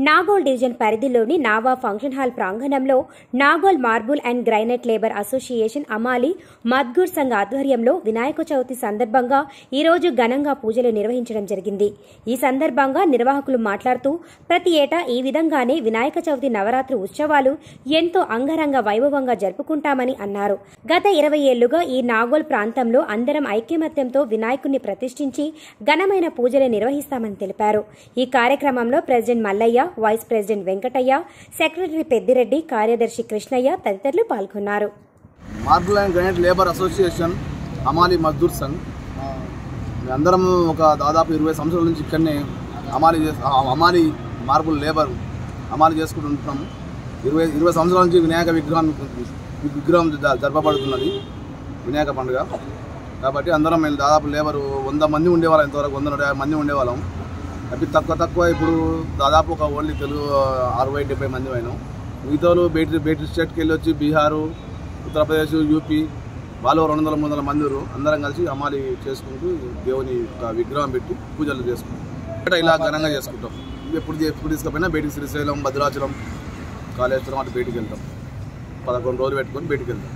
Nagole division పరిధిలోని నావా function hall ప్రాంగణంలో Nagole marble and granite labour association Amali Mazdoor Sangh ఆధ్వర్యంలో వినాయక చవితి సందర్భంగా ఈ రోజు ఘనంగా పూజలు నిర్వహించడం జరిగింది ఈ సందర్భంగా నిర్వాహకులు మాట్లాడుతూ ప్రతి ఏటా ఈ విధంగానే వినాయక చవితి నవరాత్రి ఉత్సవాలు ఎంతో అంగరంగ వైభవంగా జరుపుకుంటామని అన్నారు గత ఇరవై ఏళ్లుగా ఈ నాగోల్ ప్రాంతంలో అందరం ఐక్యమత్యంతో వినాయకుడిని ప్రతిష్ఠించి ఘనమైన పూజలు నిర్వహిస్తామని తెలిపారు ఈ కార్యక్రమంలో president Mallaiah vice president Venkataiah secretary Peddireddy కార్యదర్శి కృష్ణయ్య తదితరులు పాల్గొన్నారు marble and granite labour association Amali Mazdoor Sangh అందరం ఒక దాదాపు ఇరవై సంవత్సరాల నుంచి ఇక్కడనే అమాలి చేస్ ఆ- అమాలి మార్బుల్ లేబర్ అమాలి చేసుకుంటూ ఉంటున్నాము ఇరవై ఇరవై సంవత్సరాల నుంచి వినాయక విగ్రహం విగ్రహం జ- జరపబడుతున్నది వినాయక పండుగ కాబట్టి అందరం మేము దాదాపు లేబరు వంద మంది ఉండేవాళ్ళం ఇంతవరకు వంద నూట యాభై మంది ఉండేవాళ్ళం అవి తక్కువ తక్కువ ఇప్పుడు దాదాపు ఒక ఓన్లీ తెలుగు అరవై డెబ్బై మంది అయినాం మిగతా వాళ్ళు బయట బయట స్టేట్కి వెళ్ళి వచ్చి బీహారు ఉత్తరప్రదేశ్ యూపీ వాళ్ళు రెండు వందల మూడు వందల మంది ఉన్నారు. అందరం కలిసి అమాలి చేసుకుంటూ దేవుని యొక్క విగ్రహం పెట్టి పూజలు చేసుకుంటాం ఇక్కడ ఇలా ఘనంగా చేసుకుంటాం ఎప్పుడు ఎప్పుడు తీసుకుపోయినా బయటికి శ్రీశైలం భద్రాచలం కాళేశ్వరం అటు బయటికి వెళ్తాం పదకొండు రోజులు పెట్టుకొని బయటికి వెళ్తాం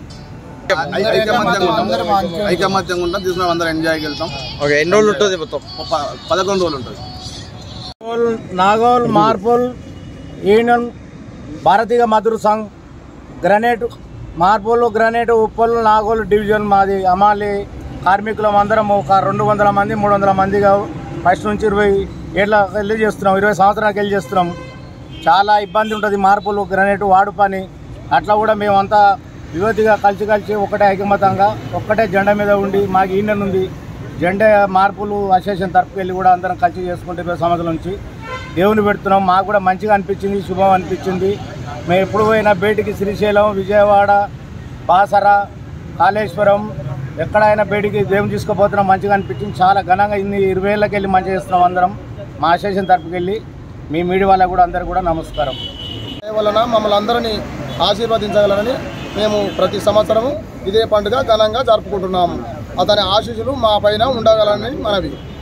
ఐ- ఐకమత్యంగా ఉంటాం ఐకమత్యంగా ఉంటాం తీసుకున్న అందరం ఎంజాయ్కి వెళ్తాం ఓకే ఎన్ని రోజులు ఉంటుంది మొత్తం ప- పదకొండు రోజులు ఉంటుంది Nagole Nagole marble union Bharatiya Madhura Sangh granite marble granite Uppal Nagole division మాది అమాలి కార్మికులం అందరం ఒక రెండు వందల మంది మూడు వందల మందిగా ఫస్ట్ నుంచి ఇరవై ఏళ్ళ వెళ్ళి చేస్తున్నాం ఇరవై సంవత్సరాలకు వెళ్ళి చేస్తున్నాం చాలా ఇబ్బంది ఉంటుంది మార్పులు గ్రనేట్ వాడు పని అట్లా కూడా మేమంతా విరోధిగా కలిసి కలిసి ఒకటే ఐకమతంగా ఒక్కటే జెండా మీద ఉండి మాకు యూనియన్ ఉంది జెండా మార్పులు అసోసియేషన్ తరపుకి వెళ్ళి కూడా అందరం కలిసి చేసుకుంటే ఇరవై సంవత్సరాల నుంచి దేవుని పెడుతున్నాం మాకు కూడా మంచిగా అనిపించింది శుభం అనిపించింది మేము ఎప్పుడు పోయినా బయటికి శ్రీశైలం విజయవాడ బాసర కాళేశ్వరం ఎక్కడైనా బయటికి దేవుని తీసుకుపోతున్నాం మంచిగా అనిపించింది చాలా ఘనంగా ఇన్ని ఇరవై ఏళ్ళకి వెళ్ళి మంచిగా చేస్తున్నాం అందరం మా అసోసియేషన్ తరపుకి వెళ్ళి మీ మీడియా వాళ్ళకు కూడా అందరు కూడా నమస్కారం వలన మమ్మల్ని అందరినీ ఆశీర్వదించగలరని మేము ప్రతి సంవత్సరము ఇదే పండుగ ఘనంగా జరుపుకుంటున్నాము అతని ఆశీస్సులు మా పైన ఉండగలరని మనవి